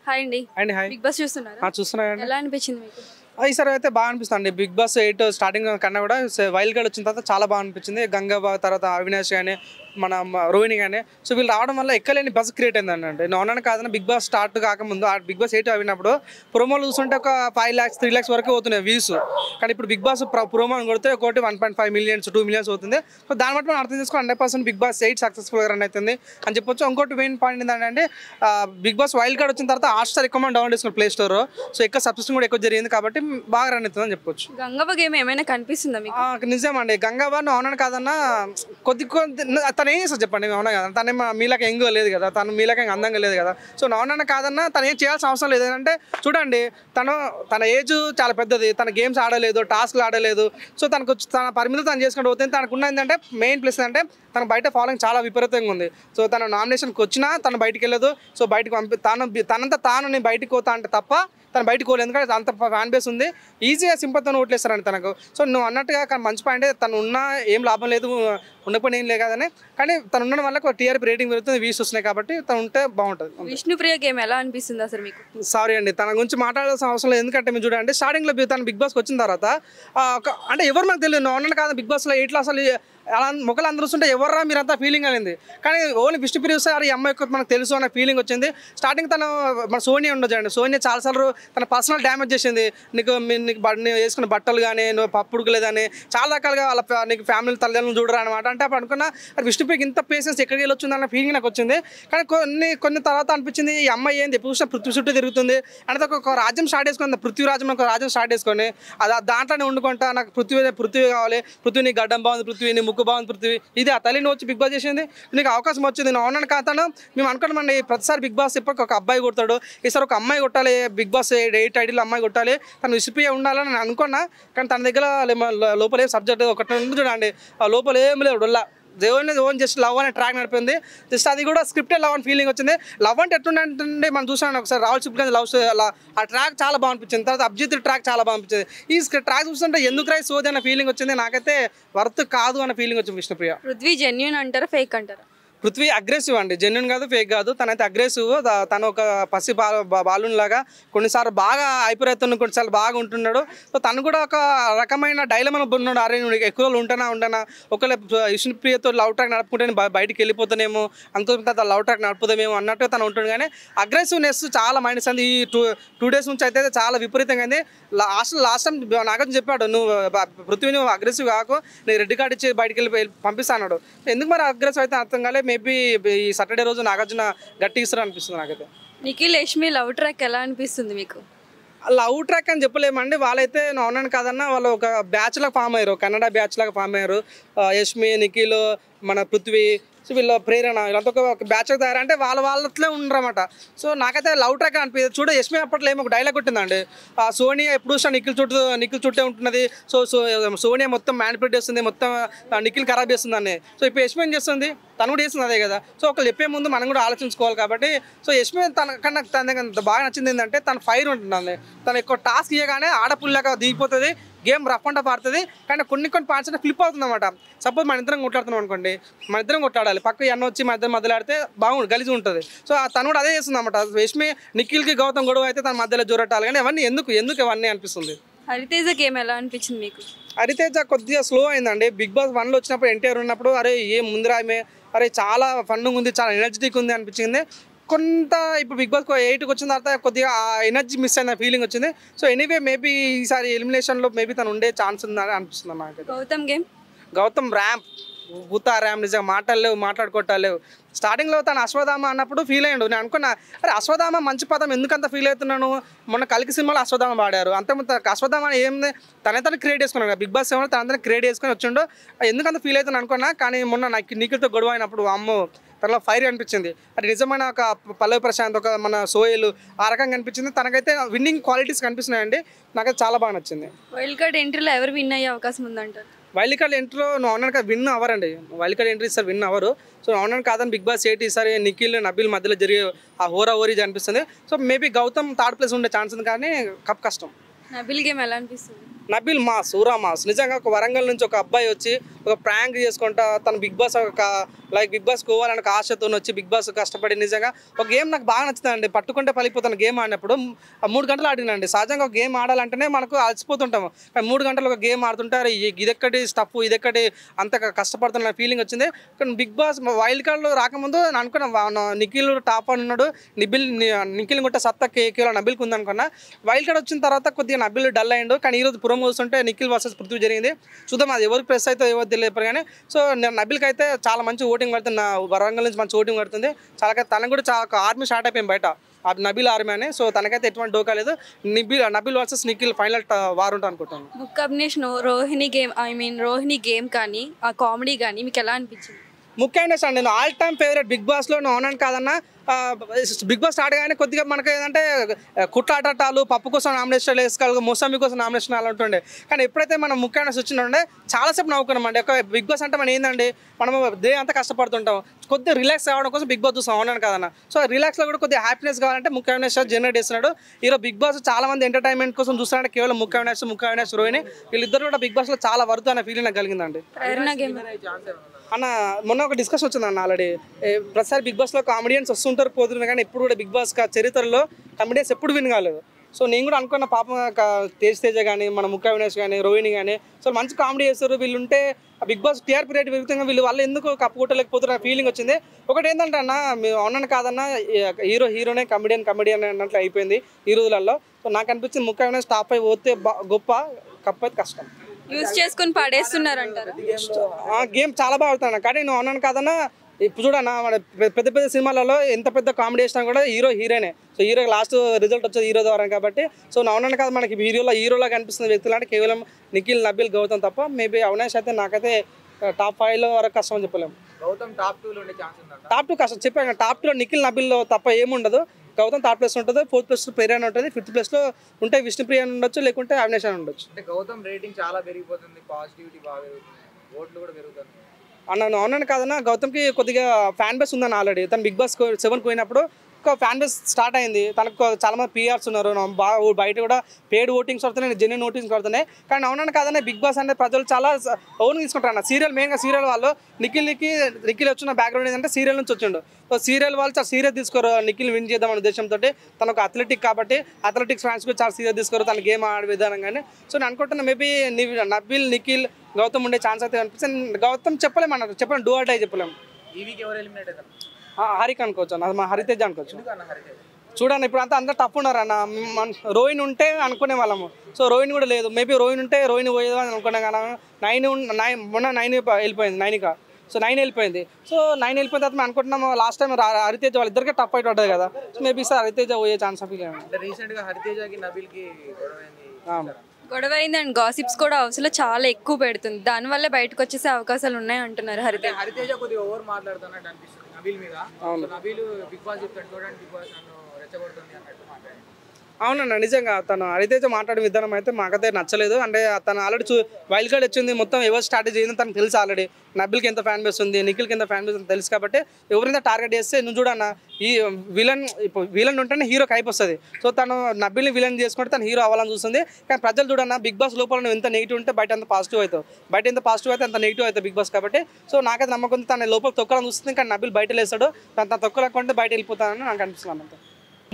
Hi అండి and hi big boss చూస్తున్నారా చూస్తున్నాయండి ఎలా అనిపించింది మీకు ఈసారి అయితే బాగా అనిపిస్తుంది బిగ్ బాస్ ఎయిట్ స్టార్టింగ్ కన్నా కూడా వైల్డ్ కార్డ్ వచ్చిన తర్వాత చాలా బాగా అనిపించింది గంగవ్వ తర్వాత అవినాష్ కానీ మన మ- రోహిణి కానీ సో వీళ్ళు రావడం వల్ల ఎక్కలేని బస్ క్రియేట్ అయింది అంటే నాన్న కాదన్న బిగ్ బాస్ స్టార్ట్ కాకముందు ఆ బిగ్ బాస్ ఎయిట్ అయినప్పుడు ప్రోమోలు చూస్తుంటే ఒక ఫైవ్ ల్యాక్స్ త్రీ ల్యాక్స్ వరకు అవుతున్నాయి వ్యూస్ కానీ ఇప్పుడు బిగ్ బాస్ ప్రోమో కొడితే ఒకటి one point five millions two millions అవుతుంది సో దాన్ని బట్టి మనం అర్థం చేసుకుని hundred percent Bigg Boss eight సక్సెస్ఫుల్గా రన్ అవుతుంది అని చెప్పొచ్చు ఇంకోటి మెయిన్ పాయింట్ ఏంటంటే బిగ్ బాస్ వైల్డ్ కార్డ్ వచ్చిన తర్వాత హాట్ స్టార్ ఎక్కువ మనం డౌన్లోడ్ చేసుకుని ప్లే స్టోర్ సో ఎక్కువ సబ్స్క్రిప్షన్ కూడా ఎక్కువ జరిగింది కాబట్టి బాగా రన్ అవుతుంది అని చెప్పొచ్చు గంగవ్వ గేమ్ ఏమైనా కనిపిస్తుందా మీకు ఆ, నిజమండి గంగాబారిని అవునని కాదన్నా కొద్ది కొద్ది తను ఏం చేస్తారు చెప్పండి అవునా కదా తను ఏం మీలాగా ఎంగు లేదు కదా తను మీలాగా ఏం అందంగా లేదు కదా సో అవునన్న కాదన్నా తను ఏం చేయాల్సిన అవసరం లేదు ఏంటంటే చూడండి తను తన ఏజ్ చాలా పెద్దది తన గేమ్స్ ఆడలేదు టాస్క్లు ఆడలేదు సో తనకు వచ్చి- తన పరిమితి తను చేసుకుంటూ పోతే తనకున్న ఏంటంటే మెయిన్ ప్లేస్ అంటే తన బయట ఫాలోయింగ్ చాలా విపరీతంగా ఉంది సో తన నామినేషన్కి వచ్చినా తను బయటికి వెళ్ళదు సో బయటకు పంపి తను తనంతా తాను నేను బయటికి పోతా అంటే తప్ప తను బయటకు పోలేదు ఎందుకంటే అంత ఫ్యాన్ బేస్ ఉంది ఈజీగా సింపల్తో ఓట్లేస్తారండి తనకు సో నువ్వు అన్నట్టుగా కానీ మంచి పాయింట్ తను ఉన్నా ఏం లాభం లేదు ఉండకపోయినా ఏం లేదు కదని కానీ తను ఉండడం వల్ల టీఆర్పీ రేటింగ్ పెరుగుతుంది వీస్ వస్తున్నాయి కాబట్టి తను ఉంటే బాగుంటుంది విష్ణుప్రియ గేమ్ ఎలా అనిపిస్తుంది అసలు మీకు సారీ అండి తన గురించి మాట్లాడాల్సిన అవసరం లేదు ఎందుకంటే మీరు చూడండి స్టార్టింగ్లో తను బిగ్ బాస్కి వచ్చిన తర్వాత ఆ, ఒక అంటే ఎవరు నాకు తెలియదు నేను కాదు బిగ్ బాస్లో ఎయిట్లో అసలు అలా మొక్కలు అందరూ వస్తుంటే ఎవర్రా మీరంతా ఫీలింగ్ అనింది కానీ ఓన్లీ విష్ణుప్రియ వస్తే అరే ఈ అమ్మాయి ఎక్కువ మనకు తెలుసు అనే ఫీలింగ్ వచ్చింది స్టార్టింగ్ తను మన సోనియా ఉండొచ్చండి సోనియా చాలాసార్లు తన పర్సనల్ డ్యామేజ్ చేసింది నీకు మీ- నీకు బ- నువ్వు వేసుకున్న బట్టలు కానీ నువ్వు పప్పు లేదని చాలా రకాలుగా వాళ్ళ ఫ్యా- నీకు ఫ్యామిలీ తల్లిదండ్రులు చూడరా అనమాట అంటే అప్పుడు అనుకున్నా అది విష్ణుప్రియకి ఇంత పేషెన్స్ ఎక్కడికి వెళ్ళి వచ్చింది అన్న ఫీలింగ్ నాకు వచ్చింది కానీ కొన్ని కొన్ని తర్వాత అనిపించింది ఈ అమ్మాయి ఏంది ఎప్పుడు చూసినా పృథ్వీ చుట్టూ తిరుగుతుంది అంటే ఒక- ఒక రాజ్యం స్టార్ట్ చేసుకుంది పృథ్వీ రాజ్యం ఒక రాజ్యం స్టార్ట్ చేసుకొని అది ఆ దాంట్లోనే వండుకుంటా నాకు పృథ్వీ పృథ్వీ కావాలి పృథ్వీ నీ గడ్డం బాగుంది పృథ్వీ నీ ముక్కు బాగుంది పృథ్వీ ఇది ఆ తల్లిని వచ్చి బిగ్ బాస్ చేసింది నీకు అవకాశం వచ్చింది నేను అవునని కాతాను మేము అనుకున్నామండి ప్రతిసారి బిగ్ బాస్ ఎప్పటికి ఒక అబ్బాయి కొడతాడు ఈసారి ఒక అమ్మాయి కొట్టాలి బిగ్ బాస్ ఎయిట్ ఐడీలో అమ్మాయి కొట్టాలి తను విసిపిగా ఉండాలని నేను అనుకున్నా కానీ తన దగ్గర లేమ- లోపల ఏం సబ్జెక్ట్ ఒకటి ఉంది చూడండి ఆ లోపల ఏం లేదు డొల్లా దేవుని ఓన్ జస్ట్ లవ్ అనే ట్రాక్ నడిపింది జస్ట్ అది కూడా స్క్రిప్టెడ్ లవ్ అని ఫీలింగ్ వచ్చింది లవ్ అంటే ఎట్లుంటే మనం చూసాను ఒకసారి రాహుల్ సిప్గంజ్ లవ్ అలా ఆ ట్రాక్ చాలా బాగా అనిపించింది తర్వాత అభిజిత్ ట్రాక్ చాలా బాగా అనిపించింది ఈ ట్రాక్ చూస్తుంటే ఎందుకు రై సోది అన్న ఫీలింగ్ వచ్చింది నాకైతే వర్త్ కాదు అన్న ఫీలింగ్ వచ్చింది విష్ణుప్రియ పృథ్వీ జెన్యున్ అంటారా ఫేక్ అంటారా పృథ్వీ అగ్రెసివ్ అండి జెన్యున్ కాదు ఫేక్ కాదు తనైతే అగ్రెసివ్ తను ఒక పసి బా బాలున్ లాగా కొన్నిసార్లు బాగా అయిపోతున్నాడు కొన్నిసార్లు బాగా ఉంటున్నాడు సో తను కూడా ఒక రకమైన డైలమన ఉన్నాడు అరే నువ్వు ఎక్కువ రోజులు ఉంటానా ఉండనా ఒకవేళ విష్ణుప్రియతో లవ్ ట్రాక్ నడుపుకుంటే నేను బ- బయటికి వెళ్ళిపోతానేమో అంత తర్వాత లవ్ ట్రాక్ నడుపుదామేమో అన్నట్టు తను ఉంటుంది కానీ అగ్రెసివ్నెస్ చాలా మైనస్ అంది ఈ టూ టూ డేస్ నుంచి అయితే చాలా విపరీతంగా అయింది లాస్ట్ లాస్ట్ టైం నాగార్జున చెప్పాడు నువ్వు బ- పృథ్వీ నువ్వు అగ్రెసివ్ కాకు నేను రెడ్ కార్డ్ ఇచ్చి బయటికి వెళ్ళి వెళ్ళి పంపిస్తాడు ఎందుకు మరి అగ్రెసివ్ అయితే అర్థం కాలే మేబీ ఈ సాటర్డే రోజు నాగార్జున గట్టి ఇస్తారు అనిపిస్తుంది నాకైతే నిఖిల్ యష్మి లవ్ ట్రాక్ ఎలా అనిపిస్తుంది మీకు లవ్ ట్రాక్ అని చెప్పలేమండి వాళ్ళైతే అవునని కాదన్నా వాళ్ళు ఒక బ్యాచ్ లాగా ఫామ్ అయ్యారు కన్నడ బ్యాచ్ లాగా ఫామ్ అయ్యారు ఆ, యష్మి నిఖిల్ మన పృథ్వీ సో వీళ్ళ ప్రేరణ వీళ్ళంతా ఒక- ఒక బ్యాచ్ తయారు అంటే వాళ్ళ వాళ్ళట్లే ఉండరన్నమాట సో నాకైతే లవ్ ట్రాక్ అనిపించదు చూడ యష్మి అప్పట్లో ఏమో ఒక డైలాగ్ కొట్టిందండి ఆ సోనియా ఎప్పుడు చూసినా నిఖిల్ చుట్టూ నిఖిల్ చుట్టే ఉంటున్నది సో సో సోనియా మొత్తం మ్యానిపులేట్ చేస్తుంది మొత్తం ఆ, నిఖిల్ ఖరాబ్ చేస్తుంది అని సో ఇప్పుడు యష్మి ఏం చేస్తుంది తను కూడా చేస్తుంది అదే కదా సో ఒకళ్ళు చెప్పే ముందు మనం కూడా ఆలోచించుకోవాలి కాబట్టి సో యష్మి తన కన్నా తన దగ్గర బాగా నచ్చింది ఏంటంటే తన ఫైర్ ఉంటుంది తను ఎక్కువ టాస్క్ ఇవ్వగానే ఆడపుల్లాగా దిగిపోతుంది గేమ్ రఫ్ అంట పాడుతుంది కానీ కొన్ని కొన్ని పార్ట్స్ అంటే ఫ్లిప్ అవుతుంది అనమాట సపోజ్ మన ఇద్దరం కొట్లాడుతున్నాం అనుకోండి మన ఇద్దరం కొట్లాడాలి పక్క అన్న వచ్చి మన ఇద్దరం మొదలాడితే బాగుంది గలిసి ఉంటుంది సో ఆ తను కూడా అదే చేస్తుంది అనమాట యష్మి నిఖిల్కి గౌతమ్ గొడవ అయితే తన మధ్యలో జోరట్టాలి కానీ అవన్నీ ఎందుకు ఎందుకు ఇవన్నీ అనిపిస్తుంది హరితేజ గేమ్ ఎలా అనిపించింది మీకు హరితేజ కొద్దిగా స్లో అయిందండి బిగ్ బాస్ వన్లో వచ్చినప్పుడు ఎన్టీఆర్ ఉన్నప్పుడు అరే ఏం ముందురా ఆమె అరే చాలా ఫన్గా ఉంది చాలా ఎనర్జెటిక్ ఉంది అనిపించింది కొంత ఇప్పుడు బిగ్ బాస్ ఎయిట్కి వచ్చిన తర్వాత కొద్దిగా ఆ ఎనర్జీ మిస్ అయిన ఫీలింగ్ వచ్చింది సో ఎనీవే మేబీ ఈసారి ఎలిమినేషన్లో మేబీ తను ఉండే ఛాన్స్ ఉందని అనిపిస్తుంది నాకు గౌతమ్ గేమ్ గౌతమ్ ర్యాంప్ భూతా ర్యాంప్ నిజంగా మాటలేవు మాట్లాడుకోవటాలేవు స్టార్టింగ్లో తను అశ్వధామ అన్నప్పుడు ఫీల్ అయ్యాడు నేను అనుకున్నా అరే అశ్వధామ మంచి పదం ఎందుకంత ఫీల్ అవుతున్నాను మొన్న కలికి సినిమాలో అశ్వధామ పాడారు అంత అశ్వధామ ఏంది తనే తను క్రియేట్ చేసుకున్నాడు బిగ్ బాస్ ఏమో తన క్రియేట్ చేసుకొని వచ్చిండు ఎందుకంత ఫీల్ అవుతాను అనుకున్నా కానీ మొన్న నాకు నీకులతో గొడవ అయినప్పుడు అమ్మో తనలో ఫైర్ అనిపించింది అది నిజమైన ఒక పల్లవి ప్రశాంత్ ఒక మన సోయలు ఆ రకంగా అనిపించింది తనకైతే విన్నింగ్ క్వాలిటీస్ కనిపిస్తున్నాయండి నాకైతే చాలా బాగా నచ్చింది వైల్డ్ కార్డ్ ఎంట్రీలో ఎవరు విన్ అయ్యే అవకాశం ఉందంటారు వైల్డ్ కార్డ్ ఎంట్రీలో నువ్వు అవునని విన్ అవ్వరండి వైల్డ్ కార్డ్ ఎంట్రీ ఈసారి విన్ అవ్వరు సో అవునని కాదని బిగ్ బాస్ ఎయిట్ ఈసారి నిఖిల్ నబిల్ మధ్యలో జరిగే ఆ హోరా ఓరీజ్ అనిపిస్తుంది so maybe Gautham third place ఉండే ఛాన్స్ ఉంది కానీ కప్ కష్టం నబిల్ గేమ్ ఎలా అనిపిస్తుంది నబిల్ మాస్ ఊరా మాస్ నిజంగా ఒక వరంగల్ నుంచి ఒక అబ్బాయి వచ్చి ఒక ప్రాంక్ చేసుకుంటా తన బిగ్ బాస్ ఒక లైక్ బిగ్ బాస్ పోవాలని ఒక ఆశతో వచ్చి బిగ్ బాస్ కష్టపడి నిజంగా ఒక గేమ్ నాకు బాగా నచ్చుతుందండి పట్టుకుంటే పలిపోతాను గేమ్ ఆడినప్పుడు ఆ మూడు గంటలు ఆడినండి సహజంగా ఒక గేమ్ ఆడాలంటేనే మనకు అలసిపోతుంటాము కానీ మూడు గంటలు ఒక గేమ్ ఆడుతుంటారు ఇదెక్కడి స్టఫ్ ఇదెక్కడి అంత కష్టపడుతున్న ఫీలింగ్ వచ్చింది కానీ బిగ్ బాస్ వైల్డ్ కార్డ్లో రాకముందు నేను అనుకున్నా వా- నా నిఖిల్ టాప్ అని ఉన్నాడు నిబిల్ ని- నిఖిల్ గుట్ట సత్తా కేకేలో నబిల్కి ఉంది అనుకున్నా వైల్డ్ కార్డ్ వచ్చిన తర్వాత కొద్దిగా నబిల్ డల్ అయ్యిండు కానీ ఈరోజు పురం చూస్తుంటే నిఖిల్ వర్సెస్ పృథ్వీ జరిగింది చూద్దాం అది ఎవరికి ప్రెస్ అయితే ఎవరు తెలియదు కానీ సో నేను నబిల్కి అయితే చాలా మంచి ఓటింగ్ పడుతుంది నా వరంగల్ నుంచి మంచి ఓటింగ్ పడుతుంది చాలా తనకు కూడా చాలా ఆర్మీ స్టార్ట్ అయిపోయింది బయట ఆ నబిల్ ఆర్మీ అని సో తనకైతే ఎటువంటి డోకా లేదు నిబిల్ Nabeel versus Nikhil final war ఉంటుంది అనుకుంటాను బుక్ combination Rohini game I mean Rohini game కానీ ఆ కామెడీ కానీ మీకు ఎలా అనిపించింది ముఖ్యంగా సార్ నేను ఆల్ టైమ్ ఫేవరెట్ బిగ్ బాస్లో నేను అవునాను కాదన్నా ఆ, బిగ్ బాస్ స్టార్ట్ కానీ కొద్దిగా మనకి ఏంటంటే కుట్లాటాలు పప్పు కోసం నామినేషన్ వేసుకోవాలి మోసమి కోసం నామినేషన్ అలా ఉంటుండే కానీ ఎప్పుడైతే మనం ముఖ్యమైన వచ్చిండే చాలాసేపు నవ్వుకున్నాం అండి ఒక బిగ్ బాస్ అంటే మనం ఏంటండి మనం డే అంతా కష్టపడుతుంటాం కొద్దిగా రిలాక్స్ అవ్వడం కోసం బిగ్ బాస్ చూస్తాం అవునాను కదన్నా సో రిలాక్స్లో కూడా కొద్దిగా హ్యాపీనెస్ కావాలంటే ముఖ్యమైన జనరేట్ చేస్తున్నాడు ఈరోజు బిగ్ బాస్ చాలా మంది ఎంటర్టైన్మెంట్ కోసం చూస్తున్నాడు కేవలం ముఖ్యమైన ముఖ్యమైన రోహిణి వీళ్ళిద్దరు కూడా బిగ్ బాస్లో చాలా వర్త్ అనే ఫీలింగ్ నాకు కలిగిందండి ప్రేరణ గేమ్ అన్న మొన్న ఒక డిస్కషన్ వచ్చింది అన్న ఆల్రెడీ ప్రతిసారి బిగ్ బాస్లో కామెడియన్స్ వస్తుంటారు పోతున్నారు కానీ ఎప్పుడు కూడా బిగ్ బాస్ కా- చరిత్రలో కామెడియన్స్ ఎప్పుడు విన్ కాలేదు సో నేను కూడా అనుకున్న పాపం క- తేజ్ తేజ కానీ మన ముఖ్య అవినాష్ కానీ రోహిణి కానీ సో మంచి కామెడీ చేస్తారు వీళ్ళు ఉంటే ఆ బిగ్ బాస్ టీఆర్పీ రేట్ పెరుగుతుంది వీళ్ళు వాళ్ళు ఎందుకు కప్పు కొట్టలేకపోతున్నారు ఫీలింగ్ వచ్చింది ఒకటి ఏంటంటే అన్న మేము అవునని కాదన్న హీరో హీరోనే కమెడియన్ కమెడియన్ అన్నట్లు అయిపోయింది ఈ రోజులలో సో నాకు అనిపించింది ముఖ్య అవినాష్ టాప్ అయి పోతే బా- గొప్ప కప్ అయితే కష్టం యూజ్ చేసుకొని పడేస్తున్నారంటారా ఆ గేమ్ చాలా బాగా ఆడుతున్నాను కానీ నేను అన్నాను కాదన్నా ఇప్పుడు చూడన్నా మన పె- పెద్ద పెద్ద సినిమాలలో ఎంత పెద్ద కామెడీ చేసినా కూడా హీరో హీరోనే సో హీరో లాస్ట్ రిజల్ట్ వచ్చేది హీరో ద్వారా కాబట్టి సో నా అన్నాను కాదు మనకి హీరోలో హీరోలా కనిపిస్తున్న వ్యక్తులు అంటే కేవలం నిఖిల్ నబిల్ గౌతమ్ తప్ప మేబీ అవినాష్ అయితే నాకైతే టాప్ ఫైవ్లో వరకు కష్టం అని చెప్పలేము గౌతమ్ టాప్ టూలో ఉండే ఛాన్స్ ఉందంట టాప్ టూ కష్టం చెప్పాను టాప్ టూలో నిఖిల్ నబిల్లో తప్ప ఏముండదు గౌతమ్ థర్డ్ ప్లేస్ ఉంటుంది ఫోర్త్ ప్లేస్ ప్రేరణ ఉంటుంది ఫిఫ్త్ ప్లేస్లో ఉంటే విష్ణుప్రియ అని ఉండొచ్చు లేకుంటే అవినాష్ అని ఉండొచ్చు అంటే గౌతమ్ రేటింగ్ చాలా పెరిగిపోతుంది పాజిటివిటీ బాగా పెరుగుతుంది ఓట్లు కూడా పెరుగుతుంది అన్న నేను అవునని కాదన్నా గౌతమ్కి కొద్దిగా ఫ్యాన్ బేస్ ఉందని ఆల్రెడీ తను బిగ్ బాస్ సెవెన్ పోయినప్పుడు ఒక ఫ్యాన్ బేస్ స్టార్ట్ అయింది తనకు చాలా మంది పిఆర్స్ ఉన్నారు నా బాగా ఊ- బయట కూడా పేడ్ ఓటింగ్స్ పడుతున్నాయి జెన్యున్ ఓటింగ్స్ పడుతున్నాయి కానీ అవునని కాదన్నా బిగ్ బాస్ అంటే ప్రజలు చాలా ఓన్ తీసుకుంటారు అన్న సీరియల్ మెయిన్గా సీరియల్ వాళ్ళు నిఖిల్కి నిఖిల్ వచ్చిన బ్యాక్గ్రౌండ్ ఏంటంటే సీరియల్ నుంచి వచ్చిండు సో సీరియల్ వాళ్ళు చాలా సీరియస్ తీసుకోరు నిఖిల్ విన్ చేద్దాం అనే ఉద్దేశంతో తను ఒక అథ్లెటిక్ కాబట్టి అథ్లెటిక్స్ ఫ్యాన్స్ కూడా చాలా సీరియస్ తీసుకోరు తన గేమ్ ఆడే విధానం కానీ సో నేను అనుకుంటున్నా మేబీ నబిల్ నిఖిల్ గౌతమ్ ఉండే ఛాన్స్ అయితే అనిపిస్తుంది గౌతమ్ చెప్పలేమన్నారు చెప్పలేము డూ ఆర్ డై చెప్పలేము ఈ వీక్ ఎవరు ఎలిమినేట్ అవుతారు ఆ, హరిక్ అనుకోవచ్చు అన్న మా హరితేజ్ అనుకోవచ్చు ఎందుకు అన్న హరితేజ్ చూడండి ఇప్పుడు అంతా అందరూ టఫ్ ఉన్నారు అన్న మన రోహిన్ ఉంటే అనుకునే వాళ్ళము సో రోహిన్ కూడా లేదు మేబీ రోహిన్ ఉంటే రోహిన్ పోయేది అని అనుకున్నాం కానీ నైన్ నైన్ మొన్న నైన్ వెళ్ళిపోయింది నైన్గా సో నైన్ వెళ్ళిపోయింది సో నైన్ వెళ్ళిపోయిన తర్వాత మేము అనుకుంటున్నాము లాస్ట్ టైం హరితేజ్ వాళ్ళిద్దరికీ టఫ్ అయిట్ పడ్డది కదా సో మేబీ సార్ హరితేజ పోయే ఛాన్స్ ఫీల్ అంటే రీసెంట్ గా హరితేజకి నబిల్కి గొడవ అయింది అవును గొడవ అయింది అండ్ గాసిప్స్ కూడా అవసరం చాలా ఎక్కువ పెడుతుంది దానివల్ల బయటకు వచ్చేసే అవకాశాలు ఉన్నాయి అంటున్నారు హరిత అంటే హరితేజ కొద్దిగా ఓవర్ మాట్లాడుతున్నట్టు అనిపిస్తుంది నబీల్ మీద అవును. సో నబీల్ బిగ్ బాస్ చెప్తాడు చూడండి బిగ్ బాస్ నన్ను రెచ్చగొడుతుంది అన్నట్టు మాట్లాడాడు అవునన్న నిజంగా తను హరితేజ మాట్లాడే విధానం అయితే మాకైతే నచ్చలేదు అంటే తను ఆల్రెడీ చూ వైల్డ్ కార్డ్ వచ్చింది మొత్తం ఎవరు స్ట్రాటజీ ఏందో తనకు తెలుసు ఆల్రెడీ నబిల్కి ఎంత ఫ్యాన్ బేస్ ఉంది నిఖిల్కి ఎంత ఫ్యాన్ బేస్ ఉంది తెలుసు కాబట్టి ఎవరైనా టార్గెట్ చేస్తే నువ్వు చూడన్న ఈ విలన్ ఇప్పుడు విలన్ ఉంటేనే హీరోకి హైప్ వస్తుంది సో తను నబిల్ని విలన్ చేసుకుంటే తను హీరో అవ్వాలని చూస్తుంది కానీ ప్రజలు చూడన్న బిగ్ బాస్ లోపల నువ్వు ఎంత నెగిటివ్ ఉంటే బయట ఎంత పాజిటివ్ అవుతావు బయట ఎంత పాజిటివ్ అయితే అంత నెగిటివ్ అవుతుంది బిగ్ బాస్ కాబట్టి సో నాకైతే నమ్మకం ఉంది తన లోపల తొక్కలని చూస్తుంది కానీ నబిల్ బయట లేస్తాడు తన తన తొక్కలేకుంటే బయట వెళ్ళిపోతానని నాకు అనిపిస్తుంది అంతే